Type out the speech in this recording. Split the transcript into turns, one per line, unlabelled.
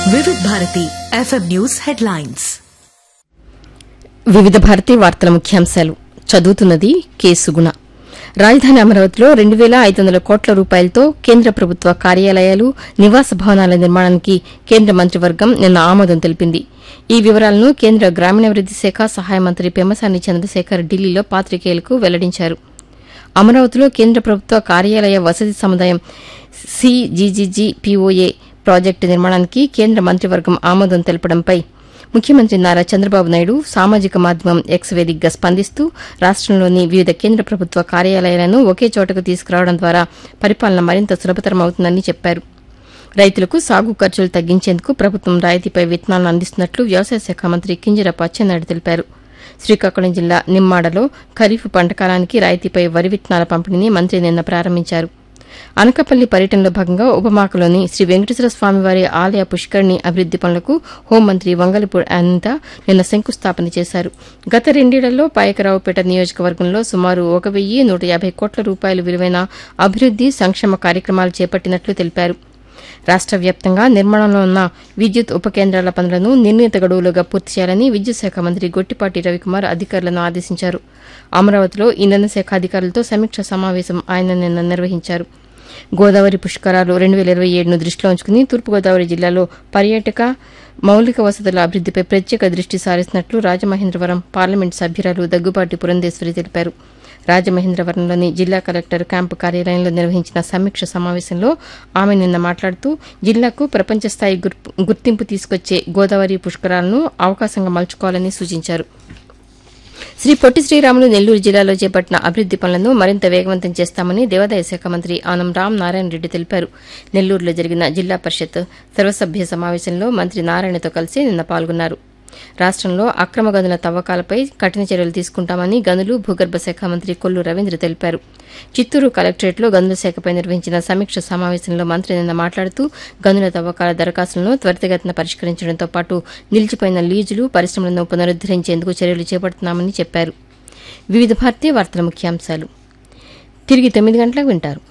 వివిధ Bharati FM news headlines
వివిధ భారతి వార్తల ముఖ్యాంశాలు చదువుతున్నది కె సుగుణ రాజధాని అమరావతిలో రెండు వేల ఐదు వందల కోట్ల రూపాయలతో కేంద్ర ప్రభుత్వ కార్యాలయాలు నివాస భవనాల నిర్మాణానికి కేంద్ర మంత్రివర్గం నిన్న ఆమోదం తెలిపింది ఈ వివరాలను కేంద్ర గ్రామీణాభివృద్ది శాఖ సహాయ మంత్రి పెమ్మసాని చంద్రశేఖర్ ఢిల్లీలో పాత్రికేయులకు వెల్లడించారు అమరావతిలో కేంద్ర ప్రభుత్వ కార్యాలయ వసతి సముదాయం సిజీజీజీ పీఓఏ ప్రాజెక్టు నిర్మాణానికి కేంద్ర మంత్రివర్గం ఆమోదం తెలపడంపై ముఖ్యమంత్రి నారా చంద్రబాబు నాయుడు సామాజిక మాధ్యమం ఎక్స్ వేదికగా స్పందిస్తూ రాష్టంలోని వివిధ కేంద్ర ప్రభుత్వ కార్యాలయాలను ఒకే చోటకు తీసుకురావడం ద్వారా పరిపాలన మరింత సులభతరం అవుతుందని చెప్పారు రైతులకు సాగు ఖర్చులు తగ్గించేందుకు ప్రభుత్వం రాయితీపై విత్తనాలను అందిస్తున్నట్లు వ్యవసాయ శాఖ మంత్రి కింజరాపు అచ్చెన్నాయుడు తెలిపారు శ్రీకాకుళం జిల్లా నిమ్మాడలో ఖరీఫ్ పంట కాలానికి రాయితీపై వరి విత్తనాల పంపిణీని మంత్రి నిన్న ప్రారంభించారు అనకపల్లి పర్యటనలో భాగంగా ఉపమాకలోని శ్రీ వెంకటేశ్వర స్వామివారి ఆలయ పుష్కరిణి అభివృద్ది పనులకు హోంమంత్రి వంగలిపూడి అనిత నిన్న శంకుస్థాపన చేశారు గత రెండేళ్లలో పాయకరావుపేట నియోజకవర్గంలో సుమారు ఒక వెయ్యి నూట యాభై కోట్ల రూపాయలు విలువైన అభివృద్ది సంక్షేమ కార్యక్రమాలు చేపట్టినట్లు తెలిపారు రాష్ట వ్యాప్తంగా నిర్మాణంలో ఉన్న విద్యుత్ ఉప కేంద్రాల పనులను నిర్ణీత గడువులుగా పూర్తి చేయాలని విద్యుత్ శాఖ మంత్రి గొట్టిపాటి రవికుమార్ అధికారులను ఆదేశించారు అమరావతిలో ఇంధన శాఖ అధికారులతో సమీక్ష సమావేశం ఆయన నిన్న నిర్వహించారు గోదావరి పుష్కరాలు రెండు వేల ఇరవై ఏడును దృష్టిలో ఉంచుకుని తూర్పుగోదావరి జిల్లాలో పర్యాటక మౌలిక వసతుల అభివృద్దిపై ప్రత్యేక దృష్టి సారిస్తున్నట్లు రాజమహేంద్రవరం పార్లమెంట్ సభ్యురాలు దగ్గుబాటి పురంధేశ్వరి తెలిపారు రాజమహేంద్రవరంలోని జిల్లా కలెక్టర్ క్యాంపు కార్యాలయంలో నిర్వహించిన సమీక్ష సమావేశంలో ఆమె నిన్న మాట్లాడుతూ జిల్లాకు ప్రపంచ స్థాయి గుర్పు- గుర్తింపు తీసుకొచ్చే గోదావరి పుష్కరాలను అవకాశంగా మలుచుకోవాలని సూచించారు శ్రీ పొట్టి శ్రీరాములు నెల్లూరు జిల్లాలో చేపట్టిన అభివృద్ది పనులను మరింత వేగవంతం చేస్తామని దేవాదాయ శాఖ మంత్రి ఆనం రామ్ నారాయణ రెడ్డి తెలిపారు నెల్లూరులో జరిగిన జిల్లా పరిషత్ సర్వసభ్య సమావేశంలో మంత్రి నారాయణతో కలిసి నిన్న పాల్గొన్నారు రాష్టంలో అక్రమ గనుల తవ్వకాలపై కఠిన చర్యలు తీసుకుంటామని గనులు భూగర్భ శాఖ మంత్రి కొల్లు రవీంద్ర తెలిపారు చిత్తూరు కలెక్టరేట్లో గనుల శాఖపై నిర్వహించిన సమీక్ష సమావేశంలో మంత్రి నిన్న మాట్లాడుతూ గనుల తవ్వకాల దరఖాస్తులను త్వరితగతిన పరిష్కరించడంతో పాటు నిలిచిపోయిన లీజులు పరిశ్రమలను పునరుద్దరించేందుకు చర్యలు చేపడుతున్నామని చెప్పారు వివిధ భారతీయ వార్తల ముఖ్యాంశాలు తిరిగి తొమ్మిది గంటలకు వింటారు